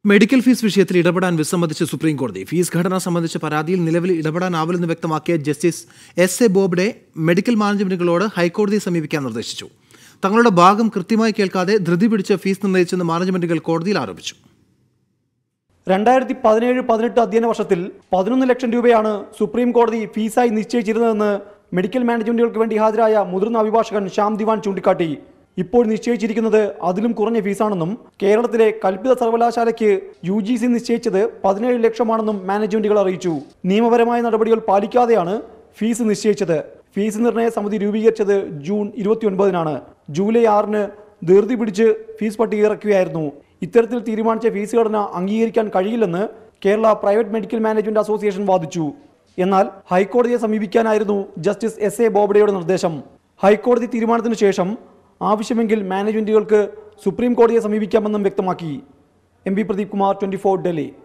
medical fees വിഷയത്തിൽ ഇടപെടാൻ വിസമ്മതിച്ച് supreme കോടതി ഫീസ് ഘടന സംബന്ധിച്ച പരാതിയിൽ നിലവിൽ ഇടപെടാനാവില്ലെന്ന് വ്യക്തമാക്കിയ justice S A Bobde medical മാനേജ്മെന്റുകളോട് ഹൈക്കോടതിയെ സമീപിക്കാൻ നിർദ്ദേശിച്ചു തങ്ങളുടെ ഭാഗം കൃത്യമായി കേൾക്കാതെ ധൃതി പിടിച്ച് ഫീസ് നിർണ്ണയിച്ചെന്ന് മാനേജ്മെന്റുകൾ കോടതിയിൽ ആരോപിച്ചു രണ്ടായിരത്തി പതിനേഴ് പതിനെട്ട് അധ്യയന വർഷത്തിൽ പതിനൊന്ന് ലക്ഷം രൂപയാണ് സുപ്രീം കോടതി ഫീസായി നിശ്ചയിച്ചിരുന്നതെന്ന് മെഡിക്കൽ മാനേജ്മെന്റുകൾക്ക് വേണ്ടി ഹാജരായ മുതിർന്ന അഭിഭാഷകൻ ശ്യാം ദിവാൻ ചൂണ്ടിക്കാട്ടി ഇപ്പോൾ നിശ്ചയിച്ചിരിക്കുന്നത് അതിലും കുറഞ്ഞ ഫീസാണെന്നും കേരളത്തിലെ കൽപ്പിത സർവകലാശാലയ്ക്ക് യു ജി സി നിശ്ചയിച്ചത് പതിനേഴ് ലക്ഷമാണെന്നും മാനേജ്മെന്റുകൾ അറിയിച്ചു നിയമപരമായ നടപടികൾ പാലിക്കാതെയാണ് ഫീസ് നിശ്ചയിച്ചത് ഫീസ് നിർണയ സമിതി രൂപീകരിച്ചത് ജൂൺ ഇരുപത്തിയൊൻപതിനാണ് ജൂലൈ ആറിന് ധൃതി പിടിച്ച് ഫീസ് പട്ടിക ഇറക്കുകയായിരുന്നു ഇത്തരത്തിൽ തീരുമാനിച്ച ഫീസ് ഘടന അംഗീകരിക്കാൻ കഴിയില്ലെന്ന് Kerala private medical management association വാദിച്ചു എന്നാൽ ഹൈക്കോടതിയെ സമീപിക്കാനായിരുന്നു ജസ്റ്റിസ് എസ് എ ബോബ്ഡെയുടെ നിർദ്ദേശം ഹൈക്കോടതി തീരുമാനത്തിനു ശേഷം ആവശ്യമെങ്കിൽ മാനേജ്മെന്റുകൾക്ക് സുപ്രീം കോടതിയെ സമീപിക്കാമെന്നും വ്യക്തമാക്കി M P Pradeep Kumar twenty Delhi